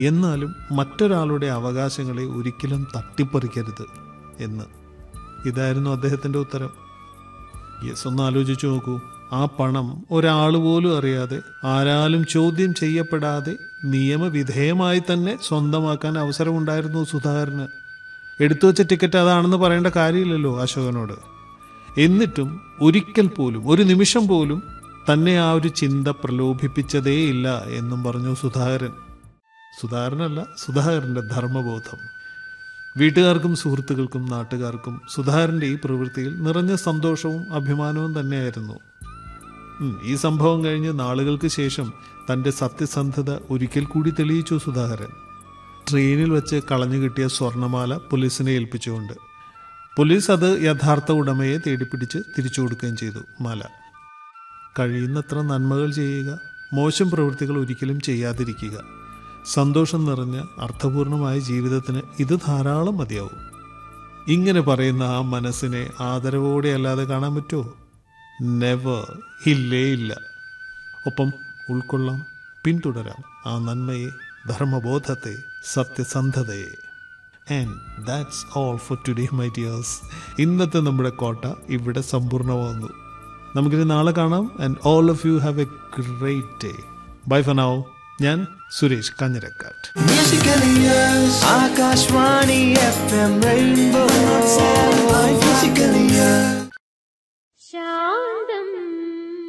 എന്നാലും മറ്റൊരാളുടെ അവകാശങ്ങളെ ഒരിക്കലും തട്ടിപ്പറിക്കരുത് എന്ന് ഇതായിരുന്നു അദ്ദേഹത്തിൻ്റെ ഉത്തരം യെസ് ഒന്ന് ആലോചിച്ചു നോക്കൂ ആ പണം ഒരാൾ പോലും അറിയാതെ ആരാലും ചോദ്യം ചെയ്യപ്പെടാതെ നിയമവിധേയമായി തന്നെ സ്വന്തമാക്കാൻ അവസരമുണ്ടായിരുന്നു സുധാകരന് എടുത്തു വെച്ച ടിക്കറ്റ് അതാണെന്ന് പറയേണ്ട കാര്യമില്ലല്ലോ അശോകനോട് എന്നിട്ടും ഒരിക്കൽ പോലും ഒരു നിമിഷം പോലും തന്നെ ആ ഒരു ചിന്ത പ്രലോഭിപ്പിച്ചതേയില്ല എന്നും പറഞ്ഞു സുധാകരൻ സുധാകരനല്ല സുധാകരന്റെ ധർമ്മബോധം വീട്ടുകാർക്കും സുഹൃത്തുക്കൾക്കും നാട്ടുകാർക്കും സുധാകരന്റെ ഈ പ്രവൃത്തിയിൽ നിറഞ്ഞ സന്തോഷവും അഭിമാനവും തന്നെയായിരുന്നു ഉം, ഈ സംഭവം കഴിഞ്ഞ് നാളുകൾക്ക് ശേഷം തന്റെ സത്യസന്ധത ഒരിക്കൽ കൂടി തെളിയിച്ചു സുധാകരൻ ട്രെയിനിൽ വെച്ച് കളഞ്ഞു കിട്ടിയ സ്വർണമാല പോലീസിനെ ഏൽപ്പിച്ചുകൊണ്ട് പോലീസ് അത് യഥാർത്ഥ ഉടമയെ തേടിപ്പിടിച്ച് തിരിച്ചു കൊടുക്കുകയും ചെയ്തു മാല കഴിയുന്നത്ര നന്മകൾ ചെയ്യുക മോശം പ്രവൃത്തികൾ ഒരിക്കലും ചെയ്യാതിരിക്കുക സന്തോഷം നിറഞ്ഞ അർത്ഥപൂർണമായ ജീവിതത്തിന് ഇത് ധാരാളം മതിയാവും ഇങ്ങനെ പറയുന്ന ആ മനസ്സിനെ ആദരവോടെ അല്ലാതെ കാണാൻ പറ്റുമോ നെവർ ഇല്ലേ ഇല്ല ഒപ്പം ഉൾക്കൊള്ളാം പിന്തുടരാം ആ നന്മയെ ധർമ്മബോധത്തെ സത്യസന്ധതയെ and that's all for today my dears ഇന്നത്തെ നമ്മുടെ കോട്ട ഇവിടെ സമ്പൂർണ്ണമാകുന്നു നമുക്കിനി നാളെ കാണാം and all of you have a great day bye for now ഞാൻ Suresh Kanjirakkattu Musically yours. Akashvani FM Rainbow. Musically yours.